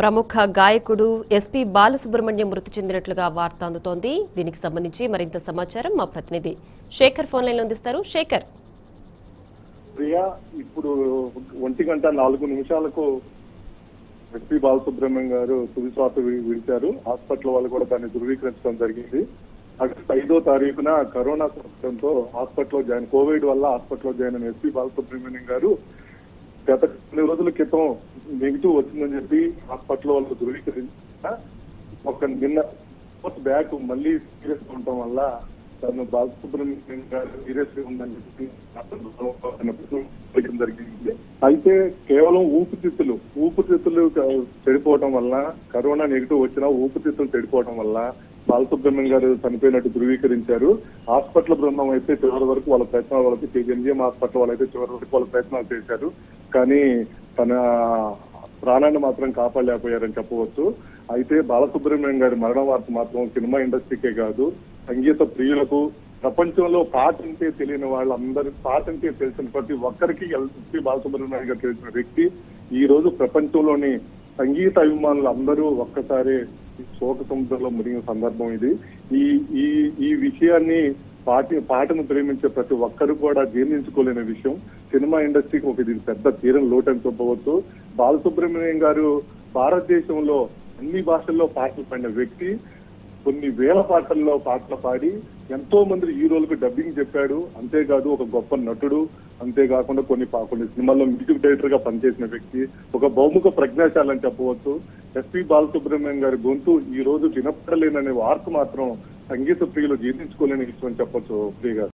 ప్రముఖ గాయకుడు ఎస్పీ బాలసుబ్రహ్మణ్యం మృతి చెందినట్లుగా వార్త అందుతోంది దీనికి సంబంధించి మరింత సమాచారం మా ప్రతినిధి శేఖర్ ఫోన్ లైన్లో అందిస్తారు శేఖర్ ప్రియా ఇప్పుడు ఒంటి గంట నాలుగు నిమిషాలకు ఎస్పీ బాలసుబ్రహ్మణ్యం గారు తుది శ్వాస వి- విడిచారు హాస్పిటల్ వాళ్ళు కూడా దాన్ని ధృవీకరించడం జరిగింది ఆగస్టు ఐదో తారీఖున కరోనా సంవత్సరంతో హాస్పిటల్లో జాయిన్ కోవిడ్ వల్ల హాస్పిటల్లో జాయిన్ అయిన ఎస్పీ బాలసుబ్రహ్మణ్యం గారు గత కొన్ని రోజుల క్రితం నెగిటివ్ వచ్చిందని చెప్పి హాస్పిటల్ వాళ్ళు ధృవీకరించిన ఒక నిన్న బ్యాక్ మళ్ళీ సీరియస్ ఉండటం వల్ల తను బాలసుబ్రహ్మణ్యం గారు సీరియస్ గా ఉందని చెప్పి అడగడం జరిగింది అయితే కేవలం ఊపిరితిత్తులు ఊపిరితిత్తులు చెడిపోవడం వల్ల కరోనా నెగిటివ్ వచ్చినా ఊపిరితిత్తులు చెడిపోవడం వల్ల బాలసుబ్రహ్మణ్యం గారు చనిపోయినట్టు ధృవీకరించారు హాస్పిటల్ బృందం అయితే చివరి వరకు వాళ్ళ ప్రయత్నాలు వాళ్ళకి ఎంజిఎం హాస్పిటల్ వాళ్ళైతే చివరి వరకు వాళ్ళ ప్రయత్నాలు చేశారు కానీ తన ప్రాణాన్ని మాత్రం కాపాడలేకపోయారని చెప్పవచ్చు అయితే బాలసుబ్రహ్మణ్యం గారి మరణ వార్త మాత్రం సినిమా ఇండస్ట్రీకే కాదు సంగీత ప్రియులకు ప్రపంచంలో పాట అంటే తెలియని వాళ్ళందరి పాట అంటే తెలిసిన ప్రతి ఒక్కరికి ఎల్పి బాలసుబ్రహ్మణ్యం గారు తెలిసిన వ్యక్తి ఈ రోజు ప్రపంచంలోని సంగీత అభిమానులు అందరూ ఒక్కసారి ఈ శోక సముద్రంలో మునిగిన సందర్భం ఇది ఈ ఈ ఈ విషయాన్ని పాట పాటను ప్రేమించే ప్రతి ఒక్కరు కూడా జీర్ణించుకోలేని విషయం సినిమా ఇండస్ట్రీకి ఒక ఇది పెద్ద తీరం లోటని చెప్పవచ్చు బాలసుబ్రహ్మణ్యం గారు భారతదేశంలో అన్ని భాషల్లో పాటలు పాడిన వ్యక్తి కొన్ని వేల పాటల్లో పాటలు పాడి ఎంతో మంది హీరోలకు డబ్బింగ్ చెప్పాడు అంతేకాదు ఒక గొప్ప నటుడు అంతేకాకుండా కొన్ని పా- కొన్ని సినిమాల్లో మ్యూజిక్ డైరెక్టర్ గా పనిచేసిన వ్యక్తి ఒక బహుముఖ ప్రజ్ఞాశాలని చెప్పవచ్చు ఎస్పి బాలసుబ్రహ్మణ్యం గారి గొంతు ఈ రోజు వినపడలేననే వార్త మాత్రం సంగీత ప్రియులు జీర్ణించుకోలేని విషయం అని చెప్పొచ్చు ప్రియ గారు